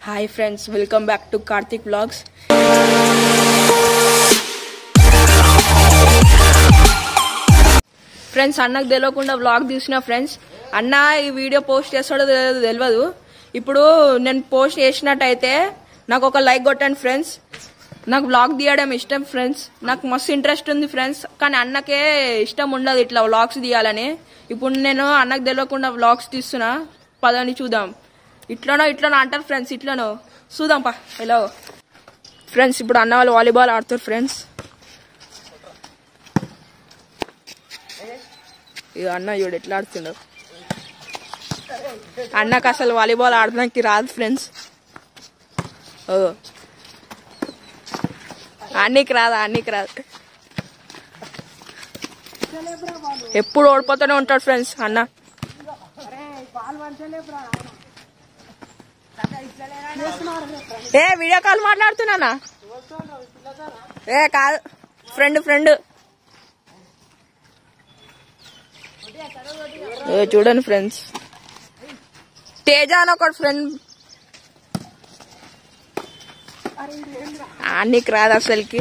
Hi friends welcome back to Karthik vlogs friends అన్నకు తెలియకుండా vlog తీసిన ఫ్రెండ్స్ అన్న ఈ వీడియో పోస్ట్ చేస్తాడో తెలియదో తెలియదు ఇప్పుడు నేను పోస్ట్ చేసినట్టయితే నాకు ఒక లైక్ కొట్టండి ఫ్రెండ్స్ నాకు వ్లాగ్ తీయడం ఇష్టం ఫ్రెండ్స్ నాకు మస్తు ఇంట్రెస్ట్ ఉంది ఫ్రెండ్స్ కానీ అన్నకే ఇష్టం ఉండదు ఇట్లా వ్లాగ్స్ తీయాలని ఇప్పుడు నేను అన్నకు తెలియకుండా వ్లాగ్స్ తీస్తున్నా పదని చూద్దాం ఇట్లనో ఇట్లనో అంటారు ఫ్రెండ్స్ ఇట్లనో చూద్దాం పా ఎలా ఫ్రెండ్స్ ఇప్పుడు అన్న వాళ్ళు వాలీబాల్ ఆడుతారు ఫ్రెండ్స్ ఇక అన్న చూడు ఎట్లా ఆడుతుండో అన్నకు అసలు వాలీబాల్ ఆడడానికి రాదు ఫ్రెండ్స్ ఓ అన్నికి రాదా అన్నికి రాదు ఎప్పుడు ఓడిపోతూనే ఉంటాడు ఫ్రెండ్స్ అన్న ఏ వీడియో కాల్ మాట్లాడుతున్నానా ఏ కాదు ఫ్రెండ్ ఫ్రెండ్ ఏ చూడండి ఫ్రెండ్స్ తేజ అని ఒక ఫ్రెండ్ నీకు రాదు అసలుకి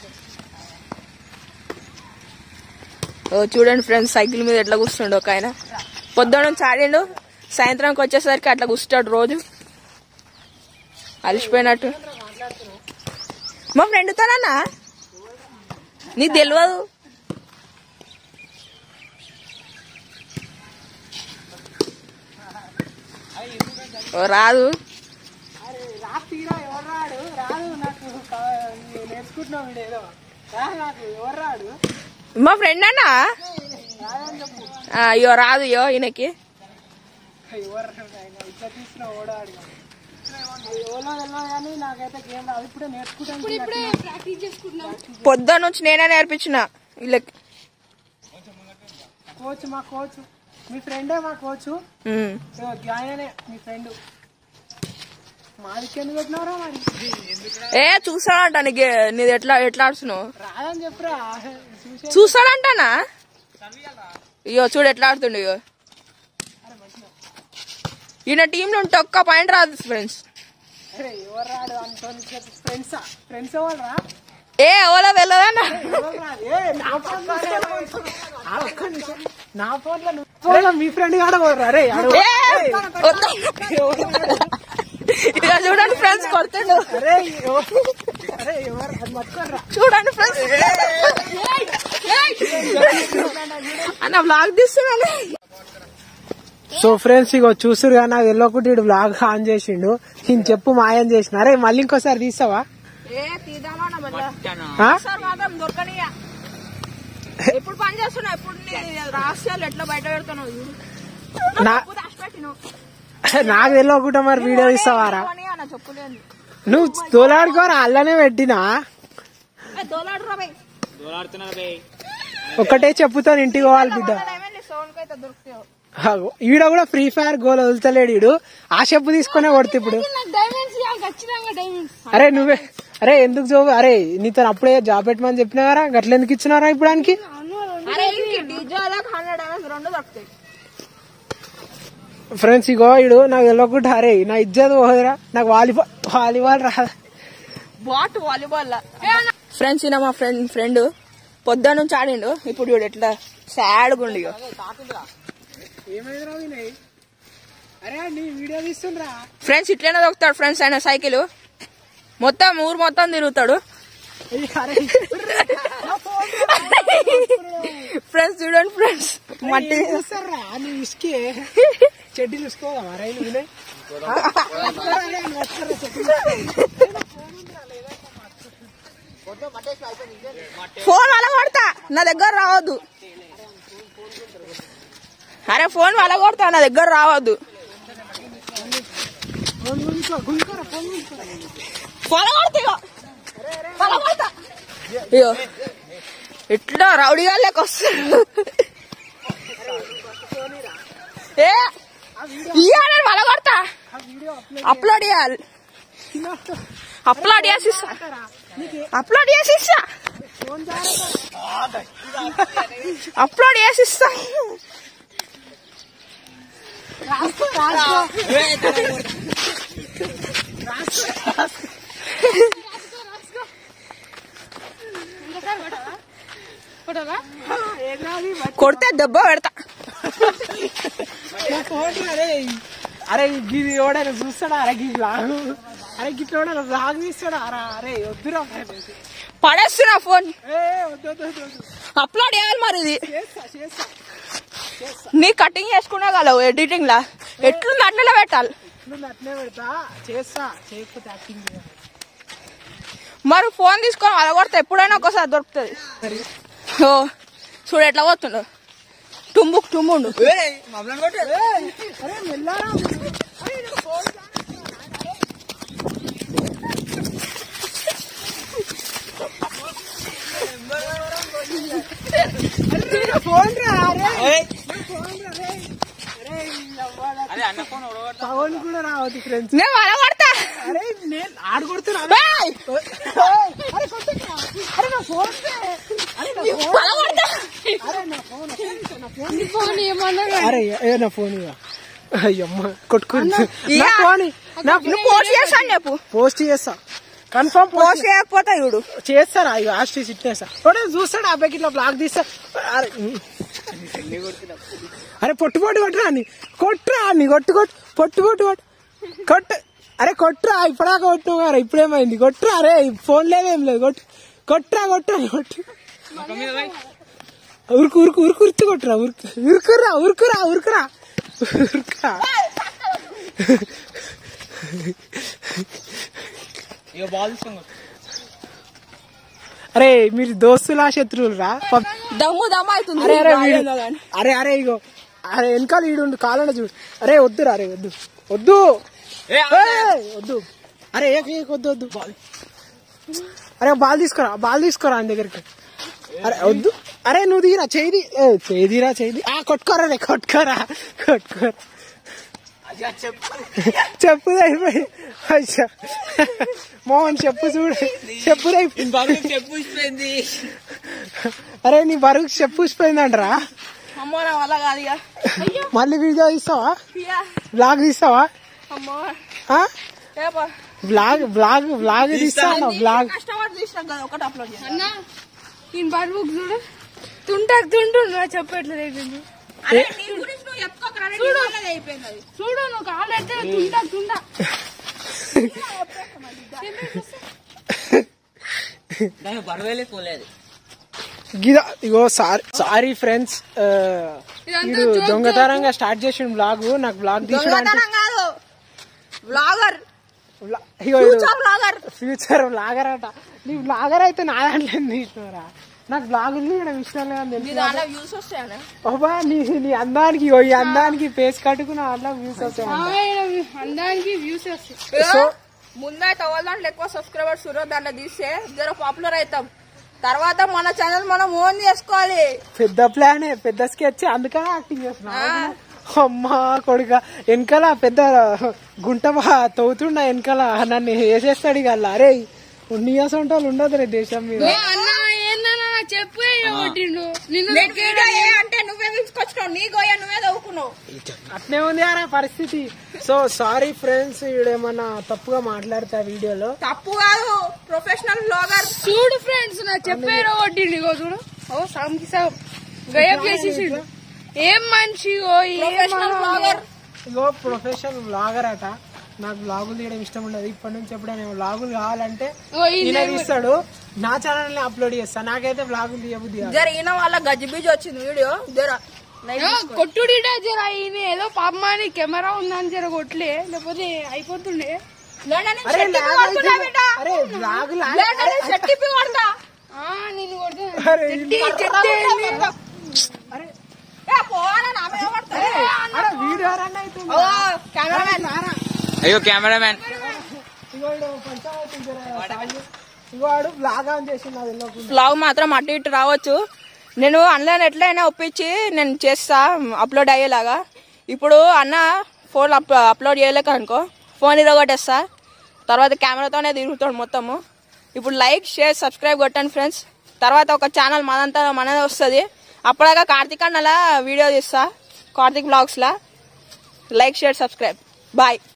ఓ చూడండి ఫ్రెండ్స్ సైకిల్ మీద ఎట్లా కూర్చుండు ఒక ఆయన పొద్దున నుంచి ఆడిండు సాయంత్రంకి వచ్చేసరికి అట్లా కూర్చుంటాడు రోజు అలసిపోయినట్టు మా ఫ్రెండ్తోనన్నా నీకు తెలియదు ఓ రాదు తీరా ఎవరు రాడు రాదు నాకు నేర్చుకుంటున్నావు వీడు ఏదో రా నాకు ఎవరు రాడు మా ఫ్రెండ్ అన్నా రాదని చెప్పు ఆ, అయ్యో రాదు అయ్యో ఈయనకి ఎవరు ఇట్లా తీసిన ఓడాడు ఎవరో తెలియదు కానీ నాకైతే గేమ్ రాదు ఇప్పుడే నేర్చుకుంటాను పొద్దున్న నుంచి నేనే నేర్పించిన వీళ్ళకి కోచ్ మా కోచ్ మీ ఫ్రెండే మా కోచ్ ఉమ్. ఆయననే మీ ఫ్రెండ్ మాదికి ఎందుకు పెట్టినవరా మరి ఏ చూసాడంట నీకు నీది ఎట్లా ఎట్లా ఆడుతున్నావు రాదని చెప్పురా చూసే చూసాడంటానా అయ్యో చూడు ఎట్లా ఆడుతుండు ఇగో ఈయన టీంలో ఉంటే ఒక్క పాయింట్ రాదు ఫ్రెండ్స్ అరే ఎవరు రాడు అనుకో ఫ్రెండ్సా ఫ్రెండ్స్ ఎవరు రా ఏ ఎవరో తెలియదన్నా ఎవరు రాదు? ఏ, నా phone లో ఆ, ఒక్క నిమిషం. నా ఫోన్ లో నువ్వు- ఫోన్ లో మీ ఫ్రెండ్ కాడ పోరా రే ఆడు. ఏ, వద్దు. ఇక చూడండి ఫ్రెండ్స్ కొడుతుండు అరే ఎవరు అరే ఎవరు అది మర్చిపోరా చూడండి ఫ్రెండ్స్ అన్న బ్లాగ్ తీస్తున్నాను సో ఫ్రెండ్స్ ఇగో చూసురు కానీ నాకు ఎల్లొకటి బ్లాగ్ ఆన్ చేసిండు నేను చెప్పు మాయం చేసిన అరే మళ్ళీ ఇంకోసారి తీస్తావా ఏ తీద్దామా అన్న మళ్ళా ఆ? సార్ మాత్రం దొరకనియా ఎప్పుడు పని చేస్తున్నా ఎప్పుడు నీ రహస్యాలు ఎట్లా బయట పెడుతున్నావు చూడు. నా చెప్పు దాచిపెట్టిను. నాకు తెలియకుండా మరి వీడియో తీస్తావారా అని అన్న చెప్పులేదు నువ్వు తోలాడుకోరా అల్లనే పెట్టినా దోలాడురా బై ఒకటే చెప్పుతాను ఇంటికి పోవాలి బిడ్డ సౌండ్ అయితే దొరుకుతావు ఆగు. ఈడ కూడా ఫ్రీ ఫైర్ గోల్ వదులుతలేడు ఈడు ఆ చెప్పు తీసుకునే కొడుతు ఇప్పుడు డైమండ్స్ ఖచ్చితంగా డైమండ్స్ అరే నువ్వే అరే ఎందుకు జోబు అరే నీతో అప్పుడే జాబ్ పెట్టమని చెప్పినావారా గట్ల ఎందుకు ఇచ్చినారా ఇప్పుడు ఆయనకి అరే డీజే హండ్రెడ్ డైమండ్స్ రెండు దొరుకుతాయి ఫ్రెండ్స్ ఇగో ఇడు నాకు వెళ్ళకుండా అరే నా ఇజ్జత్ పోదురా నాకు వాలీబాల్ వాలీబాల్ రాదు బాట్ వాలీబాల్ ఫ్రెండ్స్ ఈయన మా ఫ్రెండ్ ఫ్రెండ్ పొద్దున్న నుంచి ఆడిండు ఇప్పుడు చూడు ఎట్లా సాడ్ గుండి ఏమైందిరా వినయ్ అరే నీ వీడియో తీస్తుండ్రా ఫ్రెండ్స్ ఇట్లనే దొక్కుతాడు ఫ్రెండ్స్ ఆయన సైకిల్ మొత్తం ఊరు మొత్తం తిరుగుతాడు అరే ఫ్రెండ్స్ చూడండి ఫ్రెండ్స్ మట్టి చూస్తారా నీ ఇసుకే చెడ్డీ చూసుకోదా మరే వినయ్ ఫోన్ వాళ్ళ కొడతా నా దగ్గర రావద్దు అరే ఫోన్ వాళ్ళ కొడతా నా దగ్గర రావద్దు ఫోన్ కొడతా ఇగో. వాళ్ళ కొడతా ఇగో ఇట్లా రౌడీగా లెక్క వస్తాడు ఏ ఇయ్యాలని వాళ్ళ కొడతా అప్లోడ్ చేయాలి అప్లోడ్ చేసి ఇస్తా అప్లోడ్ చేసి ఇస్తా అప్లోడ్ చేసి ఇస్తా కొడితే దెబ్బ పెడతా నా ఫోన్ రా, అరే అరే గిది ఎవడైనా చూస్తాడా అరే గిది లాగు అరే గిట్ల ఎవడైనా లాగు తీస్తాడా అరా అరే వద్దురా friend. పడేస్తున్నా ఫోన్ ఏ వద్దు వద్దు వద్దు వద్దు. అప్లోడ్ చేయాలి మరి ఇది చేస్తా చేస్తా నీ కటింగ్ చేసుకున్నా కదా ఎడిటింగ్ లా ఎట్లుంది అట్లనే పెట్టాలి నువ్వు అట్నే పెడతా చేస్తా చేయకపోతే యాక్టింగ్ చేయాలి మరి ఫోన్ తీసుకొని అలగొడితే ఎప్పుడైనా ఒకసారి దొరుకుతుంది సరే ఓ చూడు ఎట్లా పోతుండు టుంబుక్ టుంబుండు ఏయ్, అరే మెల్లారా అరే నా ఫోన్ అరే నా ఫోన్ రా అరే నా ఫోన్ రా రే అరే అవ్వాలా ఫోన్ కూడా రావద్దు ఫ్రెండ్స్ నేను అలగొడతా అరే నేను ఆడగొడుతున్నా ఏయ్! అరే కొట్టకురా. అరే నా ఫోన్ రే. అరే నా ఫోన్ అలగొడతా అరే నా ఫోన్ నా ఫోన్ అరే ఏ నా ఫోన్ ఇవ్వ అయ్యమ్మ కొట్టుకుంది నా ఇయ్య. ఫోన్ ఇ- నా నువ్వు పోస్ట్ చేస్తాను చెప్పు పోస్ట్ చేస్తా కన్ఫర్మ్ పోస్ట్ పోస్ట్ చేయకపోతే చూడు చేస్తారా ఇక ఆస్ట్రీస్ ఇట్లేస్తా ఒకటే చూస్తాడు అబ్బాయికి ఇట్లా బ్లాక్ తీస్తా అరే అరే పొట్టు పొట్టు కొట్టురా అని కొట్టురా అని కొట్టు కొట్టు పొట్టు పొట్టు కొట్టు కొట్టు అరే కొట్టురా ఇప్పటిదాకా కొట్టు గారు ఇప్పుడేమైంది కొట్టురా అరే ఫోన్ లేదేం లేదు కొట్టు కొట్టురా కొట్టురా కొట్టు ఉరుకు ఉరుకు ఉరుకు ఉరుకు కొట్టురా ఉరుకు ఉరుకురా ఉరుకురా ఉరుకురా ఉరుకురా అరే మీరు దోస్తులా శత్రువులు రా పబ్- దమ్ము దమ్ము అవుతుంది అరే అరే వీడు ఏందో గాని. అరే అరే ఇగో అరే వెనకాల ఈడు కాలంలో చూడు అరే వద్దురా అరే వద్దు వద్దు ఏయ్, వద్దు అరే ఏక ఏక వద్దు వద్దు బాల్ అరే బాల్ తీసుకోరా బాల్ తీసుకోరా ఆయన దగ్గరికి అరే వద్దు అరే నువ్వు తీరా చేయి ఏ చేయి తీరా చేయి ఆ కొట్టుకోరా రే కొట్టుకోరా కొట్టుకోరా చెప్పు అయిపోయి అయ్యా మోహన్ చెప్పు చూడు చెప్పు అయిపోయింది అరే నీ బరువు చెప్పు ఊసిపోయిందంటరా అమ్మో నా వల్ల కాదు ఇక మళ్ళీ వీడియో తీస్తావా ఇక. బ్లాగ్ తీస్తావా అమ్మో ఆ? ఏపా. బ్లాగ్ బ్లాగ్ బ్లాగ్ తీస్తావా బ్లాగ్ కష్టపడి తీసినాం కదా ఒకటి అప్లోడ్ చేయాలి అన్నా ఈయన బాబుకి చూడు తుంటాకు తుంటుండు చెప్పట్లేదు అయిపోయింది అరే నీ గురించి నువ్వు చెప్పుకోకరా నీ వల్లనే అయిపోయింది అది. చూడు నువ్వు కాళ్ళు అయితే తుంటా తుంటా గిద ఇగో సారీ సారీ ఫ్రెండ్స్ ఇదంతా వీడు దొంగతనంగా స్టార్ట్ చేసిన బ్లాగ్ నాకు బ్లాగ్ తీసుడు అంటే దొంగతనం కాదు బ్లాగర్ బ్లా- ఇగో ఫ్యూచర్ బ్లాగర్ ఫ్యూచర్ బ్లాగర్ అట నీ బ్లాగర్ అయితే నా దాంట్లో ఎందుకు తీసినవరా నాకు బ్లాగులు తీయడం ఇష్టం లేదని నీ తెలుసు దాంట్లో వ్యూస్ వస్తాయనే బాబా నీ నీ అందానికి ఇగో ఈ అందానికి పేస్ కట్టుకున్న అట్లా వ్యూస్ వస్తాయి అందానికి వ్యూస్ వస్తాయి సో ముందైతే ఎవరి దాంట్లో ఎక్కువ సబ్స్క్రైబర్స్ సూరత్ దాంట్లో తీస్తే జర పాపులర్ అవుతాం తర్వాత మన ఛానల్ మనం ఓన్ చేసుకోవాలి పెద్ద ప్లానే పెద్ద స్కెచ్ అందుకనే యాక్టింగ్ చేస్తున్నా అమ్మా కొడుక వెనకాల పెద్ద గుంట బా తవ్వుతుండ వెనకాల నన్ను వేసేస్తాడు ఇక అలా అరే ఉన్నియాసంటే వాళ్ళు ఉండదు రే దేశం మీద ఓ అన్న ఏందన్నా నాకు చెప్పు కొట్టిండు నిన్ను నేను వీడియో ఏ అంటే నువ్వే తీసుకొచ్చినావు నీ గోయ నువ్వే చదువుకున్నావు అట్నే ఉంది అరే పరిస్థితి సో సారీ ఫ్రెండ్స్ ఈడేమన్నా తప్పుగా మాట్లాడతా వీడియోలో తప్పు కాదు ప్రొఫెషనల్ బ్లాగర్ చూడు ఫ్రెండ్స్ నా చెప్పారో కొట్టిండు ఇగో చూడు ఓ సాంకి సాం గయబ్ చేసేసిండు ఏం మనిషి ఓ ఏం ప్రొఫెషనల్ బ్లాగర్ ఇగో ప్రొఫెషనల్ బ్లాగర్ అట నాకు బ్లాగులు తీయడం ఇష్టం ఉండదు ఇప్పటి నుంచి ఎప్పుడైనా బ్లాగులు కావాలంటే ఓ ఈ ఈయన తీస్తాడు నా ఛానల్ ని అప్లోడ్ చేస్తా నాకైతే బ్లాగులు తీయబుద్ది కాదు. జరిగిన వాళ్ళ గజిబిజి వచ్చింది వీడియో జర ఓ, కొట్టుడిడా జర ఈయన ఏదో పాపమాని కెమెరా ఉందని జర కొట్లే లేకపోతే అయిపోతుండే అరే lag అవుతుంది. అరే బ్లాగ్ కొడతా ఆ నేను కొడితే అరే చెట్టి చెట్టి ఏంది? అరే ఏ, పోవాలా నా మీద పడతాయి? అరే వీడియో రన్ అవుతుంది ఓ, కెమెరామెన్. అయ్యో కెమెరామ్యాన్ ఇగో ఈడ పంచాయతీ జర సాయి. ఇగో వాడు బ్లాగ్ ఆన్ చేసి నాకు తెలియకుండా బ్లాగ్ మాత్రం అటు ఇటు రావచ్చు నేను ఆన్లైన్ ఎట్లయినా ఒప్పించి నేను చేస్తా అప్లోడ్ అయ్యేలాగా ఇప్పుడు అన్న ఫోన్ అప్ అప్లోడ్ చేయలేక అనుకో ఫోన్ ఇరగొట్టేస్తా తర్వాత కెమెరాతోనే తిరుగుతాడు మొత్తము ఇప్పుడు లైక్ షేర్ సబ్స్క్రైబ్ కొట్టండి ఫ్రెండ్స్ తర్వాత ఒక ఛానల్ మనంతా మనదే వస్తుంది అప్పటిదాకా కార్తీక్ అన్నలా వీడియో తీస్తా కార్తీక్ బ్లాగ్స్లా లైక్ షేర్ సబ్స్క్రైబ్ బాయ్